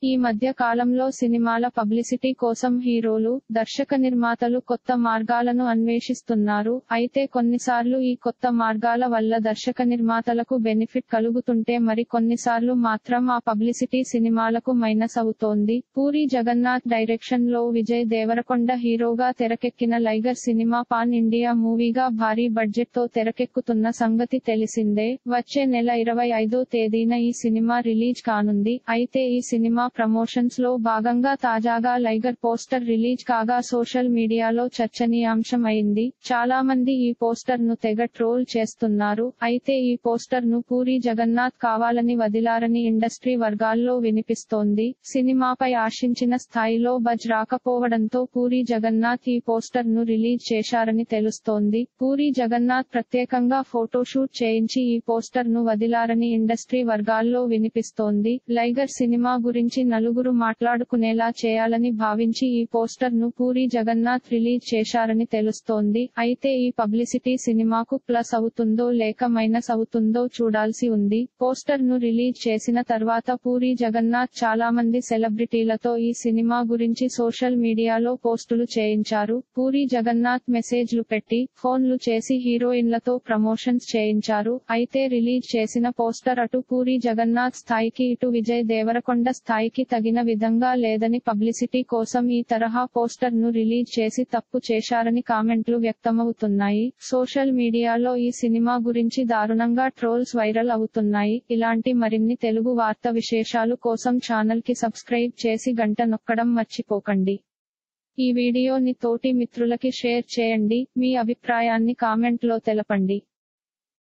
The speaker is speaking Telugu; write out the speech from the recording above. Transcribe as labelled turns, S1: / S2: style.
S1: ఈ మధ్య కాలంలో సినిమాల పబ్లిసిటీ కోసం హీరోలు దర్శక నిర్మాతలు కొత్త మార్గాలను అన్వేషిస్తున్నారు అయితే కొన్నిసార్లు ఈ కొత్త మార్గాల వల్ల దర్శక నిర్మాతలకు బెనిఫిట్ కలుగుతుంటే మరి కొన్నిసార్లు మాత్రం ఆ పబ్లిసిటీ సినిమాలకు మైనస్ అవుతోంది పూరి జగన్నాథ్ డైరెక్షన్ లో విజయ్ దేవరకొండ హీరోగా తెరకెక్కిన లైగర్ సినిమా పాన్ ఇండియా మూవీగా భారీ బడ్జెట్ తో తెరకెక్కుతున్న సంగతి తెలిసిందే వచ్చే నెల ఇరవై ఐదో తేదీన ఈ సినిమా రిలీజ్ కానుంది అయితే ఈ సినిమా ప్రమోషన్స్ లో భాగంగా తాజాగా లైగర్ పోస్టర్ రిలీజ్ కాగా సోషల్ మీడియాలో చర్చనీయాంశం అయింది చాలా మంది ఈ పోస్టర్ ను తెగ ట్రోల్ చేస్తున్నారు అయితే ఈ పోస్టర్ ను పూరి జగన్నాథ్ కావాలని వదిలారని ఇండస్ట్రీ వర్గాల్లో వినిపిస్తోంది సినిమాపై ఆశించిన స్థాయిలో బజ్ రాకపోవడంతో పూరి జగన్నాథ్ ఈ పోస్టర్ ను రిలీజ్ చేశారని తెలుస్తోంది పూరి జగన్నాథ్ ప్రత్యేకంగా ఫోటోషూట్ చేయించి ఈ పోస్టర్ ను వదిలారని ఇండస్ట్రీ వర్గాల్లో వినిపిస్తోంది లైగర్ సినిమా గురించి నలుగురు మాట్లాడుకునేలా చేయాలని భావించి ఈ పోస్టర్ ను పూరి జగన్నాథ్ రిలీజ్ చేశారని తెలుస్తోంది అయితే ఈ పబ్లిసిటీ సినిమాకు ప్లస్ అవుతుందో లేక మైనస్ అవుతుందో చూడాల్సి ఉంది పోస్టర్ ను రిలీజ్ చేసిన తర్వాత పూరి జగన్నాథ్ చాలా మంది సెలబ్రిటీలతో ఈ సినిమా గురించి సోషల్ మీడియాలో పోస్టులు చేయించారు పూరి జగన్నాథ్ మెసేజ్లు పెట్టి ఫోన్లు చేసి హీరోయిన్లతో ప్రమోషన్స్ చేయించారు అయితే రిలీజ్ చేసిన పోస్టర్ అటు పూరి జగన్నాథ్ స్థాయికి ఇటు విజయ్ దేవరకొండ స్థాయికి తగిన విధంగా లేదని పబ్లిసిటీ కోసం ఈ తరహా పోస్టర్ ను రిలీజ్ చేసి తప్పు చేశారని కామెంట్లు వ్యక్తమవుతున్నాయి సోషల్ మీడియాలో ఈ సినిమా గురించి దారుణంగా ట్రోల్స్ వైరల్ అవుతున్నాయి ఇలాంటి మరిన్ని తెలుగు వార్త విశేషాలు కోసం ఛానల్ కి సబ్స్క్రైబ్ చేసి గంట నొక్కడం మర్చిపోకండి ఈ వీడియోని తోటి మిత్రులకి షేర్ చేయండి మీ అభిప్రాయాన్ని కామెంట్ లో తెలపండి